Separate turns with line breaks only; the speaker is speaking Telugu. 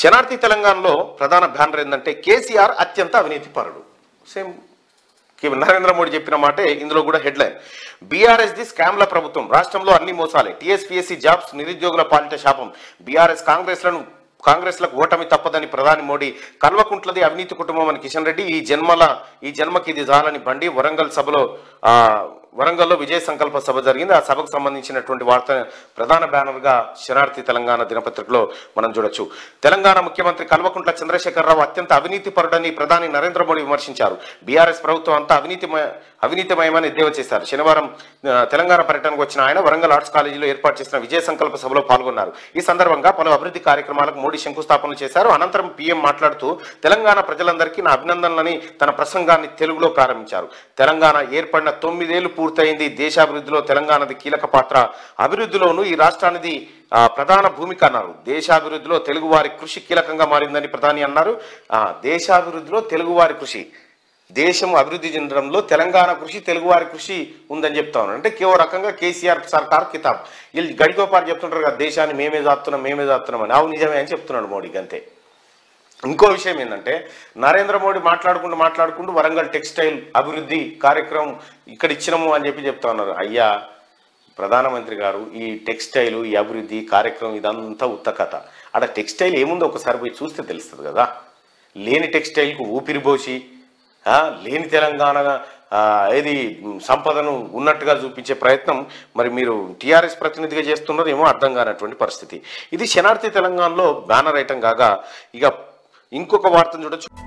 శనార్థి తెలంగాణలో ప్రధాన బ్యానర్ ఏంటంటే కేసీఆర్ అత్యంత అవినీతి పరుడు సేమ్ కి- నరేంద్ర మోడీ చెప్పిన మాటే ఇందులో కూడా హెడ్లైన్ బీఆర్ఎస్ ది స్కామ్ల ప్రభుత్వం రాష్ట్రంలో అన్ని మోసాలే టీఎస్పీఎస్సీ జాబ్స్ నిరుద్యోగుల పాలిట శాపం బీఆర్ఎస్ కాంగ్రెస్లను కాంగ్రెస్లకు ఓటమి తప్పదని ప్రధాని మోడీ కల్వకుంట్లది అవినీతి కుటుంబం అని కిషన్ రెడ్డి ఈ జన్మల ఈ జన్మకి ఇది జాలని బండి వరంగల్ సభలో ఆ, వరంగల్లో విజయ సంకల్ప సభ జరిగింది ఆ సభకు సంబంధించినటువంటి వార్త ప్రధాన బ్యానర్గా శనార్థి తెలంగాణ దినపత్రికలో మనం చూడొచ్చు తెలంగాణ ముఖ్యమంత్రి కల్వకుంట్ల చంద్రశేఖరరావు అత్యంత అవినీతి పరుడని ప్రధాని నరేంద్ర మోడీ విమర్శించారు బీఆర్ఎస్ ప్రభుత్వం అంతా అవినీతిమయ అవినీతిమయమని ఎద్దేవా చేశారు శనివారం ఆ, తెలంగాణ పర్యటనకు వచ్చిన ఆయన వరంగల్ ఆర్ట్స్ కాలేజీలో ఏర్పాటు చేసిన విజయ సంకల్ప సభలో పాల్గొన్నారు ఈ సందర్భంగా పలు అభివృద్ధి కార్యక్రమాలకు మోడీ శంకుస్థాపనలు చేశారు అనంతరం పీఎం మాట్లాడుతూ తెలంగాణ ప్రజలందరికీ నా అభినందనలని తన ప్రసంగాన్ని తెలుగులో ప్రారంభించారు తెలంగాణ ఏర్పడిన తొమ్మిదేళ్లు పూర్తయింది దేశాభివృద్ధిలో తెలంగాణది కీలక పాత్ర అభివృద్ధిలోనూ ఈ రాష్ట్రానిది ఆ, ప్రధాన భూమిక అన్నారు దేశాభివృద్ధిలో తెలుగువారి కృషి కీలకంగా మారిందని ప్రధాని అన్నారు ఆ, దేశాభివృద్ధిలో తెలుగువారి కృషి దేశం అభివృద్ధి చెందడంలో తెలంగాణ కృషి తెలుగువారి కృషి ఉందని చెప్తా ఉన్నారు అంటే కేవో రకంగా కేసీఆర్ సర్కార్ కితాబ్ వీళ్ళు గడికోపారు చెప్తుంటారు కదా దేశాన్ని మేమే దాస్తున్నాం మేమే దాస్తున్నాం అని అవు నిజమే అని చెప్తున్నాడు మోడీకి అంతే ఇంకో విషయం ఏంటంటే నరేంద్ర మోడీ మాట్లాడుకుంటూ మాట్లాడుకుంటూ వరంగల్ టెక్స్టైల్ అభివృద్ధి కార్యక్రమం ఇక్కడ ఇచ్చినాము అని చెప్పి చెప్తా ఉన్నారు అయ్యా ప్రధానమంత్రి గారు ఈ టెక్స్టైల్ ఈ అభివృద్ధి కార్యక్రమం ఇదంతా ఉత్త కథ ఆడ టెక్స్టైల్ ఏముందో ఒకసారి పోయి చూస్తే తెలుస్తుంది కదా లేని టెక్స్టైల్కు ఊపిరి పోసి ఆ, లేని తెలంగాణ ఆ, ఏది మ్, సంపదను ఉన్నట్టుగా చూపించే ప్రయత్నం మరి మీరు టీఆర్ఎస్ ప్రతినిధిగా చేస్తున్నారు ఏమో అర్థం కానటువంటి పరిస్థితి ఇది శనార్థి తెలంగాణలో బ్యానర్ ఐటం కాగా ఇక ఇంకొక వార్తను చూడొచ్చు